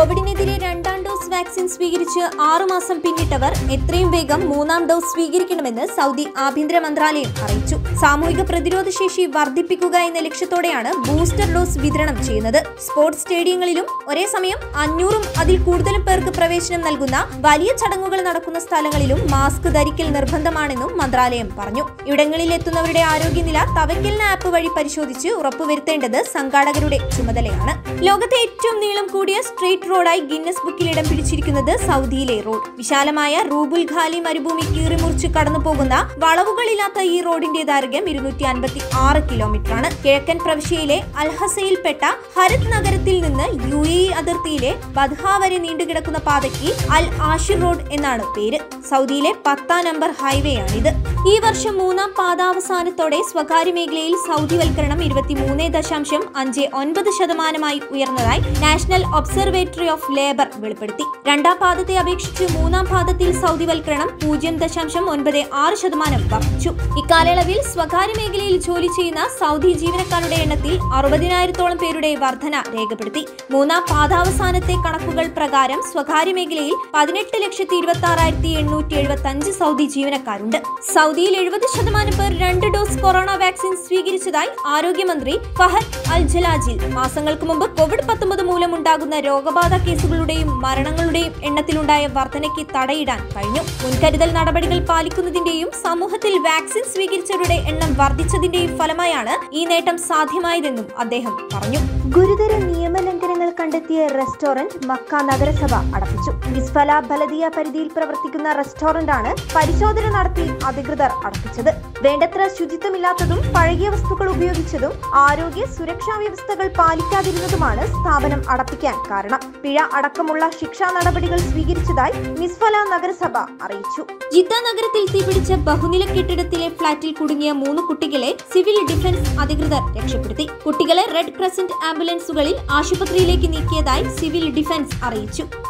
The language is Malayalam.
കോവിഡിനെതിരെ രണ്ടാം ഡോസ് വാക്സിൻ സ്വീകരിച്ച് ആറുമാസം പിന്നിട്ടവർ എത്രയും വേഗം മൂന്നാം ഡോസ് സ്വീകരിക്കണമെന്ന് സൗദി ആഭ്യന്തര മന്ത്രാലയം അറിയിച്ചു സാമൂഹിക പ്രതിരോധ ശേഷി വർദ്ധിപ്പിക്കുക എന്ന ലക്ഷ്യത്തോടെയാണ് ബൂസ്റ്റർ ഡോസ് വിതരണം ചെയ്യുന്നത് സ്പോർട്സ് സ്റ്റേഡിയങ്ങളിലും ഒരേ സമയം അഞ്ഞൂറും അതിൽ കൂടുതലും പേർക്ക് പ്രവേശനം നൽകുന്ന വലിയ ചടങ്ങുകൾ നടക്കുന്ന സ്ഥലങ്ങളിലും മാസ്ക് ധരിക്കൽ നിർബന്ധമാണെന്നും മന്ത്രാലയം പറഞ്ഞു ഇവിടങ്ങളിൽ എത്തുന്നവരുടെ ആരോഗ്യനില തവയ്ക്കലിന് ആപ്പ് വഴി പരിശോധിച്ച് ഉറപ്പുവരുത്തേണ്ടത് സംഘാടകരുടെ ചുമതലയാണ് ലോകത്തെ ഏറ്റവും നീളം കൂടിയ സ്ട്രീറ്റ് റോഡായി ഗിന്നസ് ബുക്കിൽ ഇടം പിടിച്ചിരിക്കുന്നത് സൗദിയിലെ റോഡ് വിശാലമായ റൂബുൽ ഖാലി മരുഭൂമി കീറിമുറിച്ച് കടന്നു പോകുന്ന വളവുകളില്ലാത്ത ഈ റോഡിന്റെ ദൈർഘ്യം ഇരുന്നൂറ്റി അൻപത്തി ആറ് കിലോമീറ്റർ ആണ് കിഴക്കൻ പ്രവിശ്യയിലെ അൽഹസയിൽപ്പെട്ട ഹരത് നഗരത്തിൽ നിന്ന് യു എ ഇ അതിർത്തിയിലെ ബദ്ഹ വരെ നീണ്ടുകിടക്കുന്ന പാതയ്ക്ക് അൽ ആഷിർ റോഡ് എന്നാണ് പേര് സൗദിയിലെ പത്താം നമ്പർ ഹൈവേ ആണിത് ഈ വർഷം മൂന്നാം പാദാവസാനത്തോടെ സ്വകാര്യ മേഖലയിൽ സൗദിവൽക്കരണം ഇരുപത്തിമൂന്ന് ദശാംശം അഞ്ച് ഒൻപത് ശതമാനമായി ഉയർന്നതായി നാഷണൽ ഒബ്സർവേറ്ററി ഓഫ് ലേബർ വെളിപ്പെടുത്തി രണ്ടാം പാദത്തെ അപേക്ഷിച്ച് മൂന്നാം പാദത്തിൽ സൗദിവൽക്കരണം പൂജ്യം ദശാംശം ഒൻപത് ആറ് ശതമാനം വർദ്ധിച്ചു ഇക്കാലയളവിൽ സ്വകാര്യ മേഖലയിൽ ജോലി ചെയ്യുന്ന സൗദി ജീവനക്കാരുടെ എണ്ണത്തിൽ അറുപതിനായിരത്തോളം പേരുടെ വർധന രേഖപ്പെടുത്തി മൂന്നാം പാദാവസാനത്തെ കണക്കുകൾ പ്രകാരം സ്വകാര്യ മേഖലയിൽ പതിനെട്ട് ലക്ഷത്തി ഇരുപത്തി ആറായിരത്തി എണ്ണൂറ്റി എഴുപത്തി അഞ്ച് സൗദി ജീവനക്കാരുണ്ട് സൗദിയിൽ എഴുപത് ശതമാനം പേർ രണ്ട് ഡോസ് കൊറോണ വാക്സിൻ സ്വീകരിച്ചതായി ആരോഗ്യമന്ത്രി ഫഹദ് അൽ ജലാജിൽ മാസങ്ങൾക്ക് മുമ്പ് കോവിഡ് പത്തൊമ്പത് മൂലമുണ്ടാകുന്ന രോഗബാധ കേസുകളുടെയും മരണങ്ങളുടെയും എണ്ണത്തിലുണ്ടായ വർധനയ്ക്ക് തടയിടാൻ കഴിഞ്ഞു മുൻകരുതൽ നടപടികൾ പാലിക്കുന്നതിന്റെയും സമൂഹത്തിൽ വാക്സിൻ സ്വീകരിച്ചവരുടെ എണ്ണം വർദ്ധിച്ചതിന്റെയും ഫലമായാണ് ഈ നേട്ടം സാധ്യമായതെന്നും അദ്ദേഹം പറഞ്ഞു ഗുരുതര നിയമലംഘനങ്ങൾ കണ്ടെത്തിയ റെസ്റ്റോറന്റ് മക്ക നഗരസഭ അടപ്പിച്ചു ഇസ്ഫല ബലദിയ പരിധിയിൽ പ്രവർത്തിക്കുന്ന റെസ്റ്റോറന്റാണ് പരിശോധന നടത്തി അധികൃതർ അടപ്പിച്ചത് വേണ്ടത്ര ശുചിത്വമില്ലാത്തതും പഴകിയ വസ്തുക്കൾ ഉപയോഗിച്ചതും ആരോഗ്യ സുരക്ഷാ വ്യവസ്ഥകൾ പാലിക്കാതിരുന്നതുമാണ് സ്ഥാപനം അടപ്പിക്കാൻ കാരണം പിഴ അടക്കമുള്ള ശിക്ഷാ നടപടികൾ സ്വീകരിച്ചതായി മിസ്ഫല നഗരസഭ അറിയിച്ചു ജിദ്ദ നഗരത്തിൽ തീപിടിച്ച ബഹുനില കെട്ടിടത്തിലെ ഫ്ളാറ്റിൽ കുടുങ്ങിയ മൂന്ന് കുട്ടികളെ സിവിൽ ഡിഫൻസ് അധികൃതർ രക്ഷപ്പെടുത്തി കുട്ടികളെ റെഡ് ക്രസന്റ് ആംബുലൻസുകളിൽ ആശുപത്രിയിലേക്ക് നീക്കിയതായി സിവിൽ ഡിഫൻസ് അറിയിച്ചു